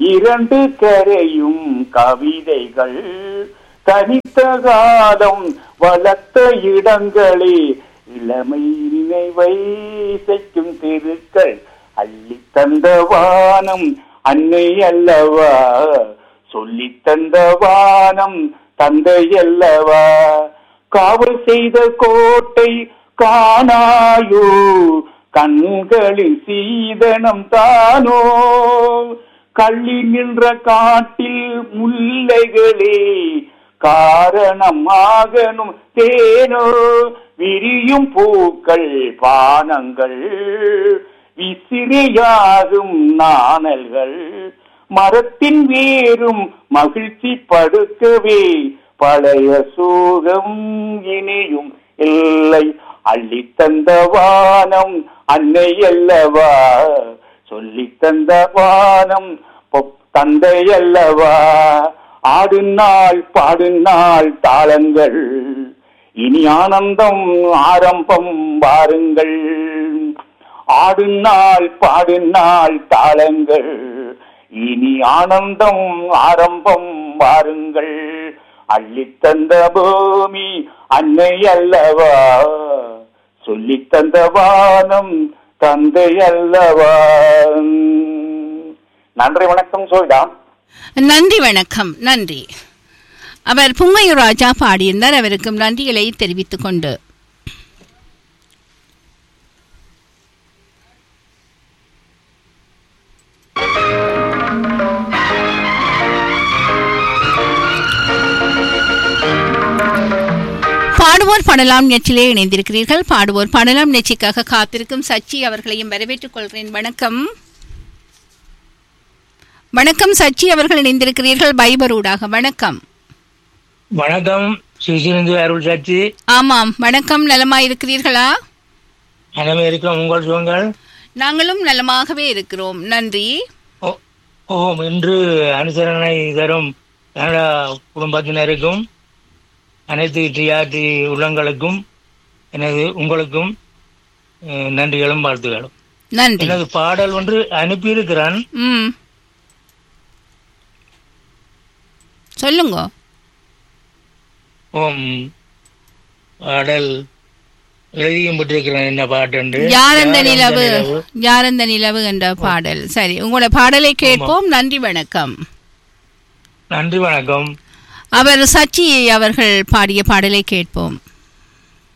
இரண்டு கரையும் கவிதைகள் தனித்த காலம் வளர்த்த இடங்களே இளமை நினைவை செய்யும் தெருக்கள் அள்ளி தந்த வானம் அன்னை அல்லவா சொல்லி தந்த வானம் தந்தை அல்லவா காவல் செய்த கோட்டை காணாயோ கண்களில் சீதனம் தானோ கள்ளி நின்ற காட்டில் முல்லைகளே காரணமாகனும் தேனோ விரியும் பூக்கள் பானங்கள் விசிறியாகும் நாணல்கள் மரத்தின் வேரும் மகிழ்ச்சி படுக்கவே பழைய சோகம் இனியும் இல்லை அள்ளி தந்த வானம் அன்னை அல்லவா சொல்லி தந்த வானம் பொ- தந்தை அல்லவா ஆடும் நாள் பாடும் நாள் தாளங்கள் இனி ஆனந்தம் ஆரம்பம் வாருங்கள் ஆடும் நாள் பாடும் நாள் தாளங்கள் இனி ஆனந்தம் ஆரம்பம் வாருங்கள் அள்ளித் தந்த பூமி அன்னை அல்லவா சொல்லித் தந்த வானம் தந்தை அல்லவா நன்றி வணக்கம் சோய்டா நன்றி வணக்கம் நன்றி அவர் புங்கையூர் ராஜா பாடியிருந்தார் அவருக்கும் நன்றிகளை தெரிவித்துக் கொண்டு பாடுவோர் பாடலாம் நெற்றிலே இணைந்திருக்கிறீர்கள் பாடுவோர் பாடலாம் நெற்றிக்காக காத்திருக்கும் சச்சி அவர்களையும் வரவேற்றுக் கொள்கிறேன் வணக்கம் வணக்கம் சச்சி அவர்கள் இணைந்திருக்கிறீர்கள் பைபரூடாக வணக்கம் வணக்கம் ஸ்ரீசிலிந்து அருள் சாட்சி ஆமாம் வணக்கம் நலமா இருக்கிறீர்களா அனைவரும் இருக்கிறோம் உங்கள் சுகங்கள் நாங்களும் நலமாகவே இருக்கிறோம் நன்றி ஓ- ஓம் இன்று அனுசரணை தரும் கனடா குடும்பத்தினருக்கும் அனைத்து டிஆர்டி உள்ளங்களுக்கும் எனது உங்களுக்கும் அஹ், நன்றிகளும் வாழ்த்துகளும் நன்றி எனது பாடல் ஒன்று அனுப்பியிருக்கிறான் ம் சொல்லுங்க ஓம் பாடல் எழுதியும் பெற்றிருக்கிறேன் என்ன பாட்டு என்று யார் அந்த நிலவு யார் அந்த நிலவு என்ற பாடல் சரி உங்களோட பாடலை கேட்போம் நன்றி வணக்கம் நன்றி வணக்கம் அவர் சச்சி அவர்கள் பாடிய பாடலை கேட்போம்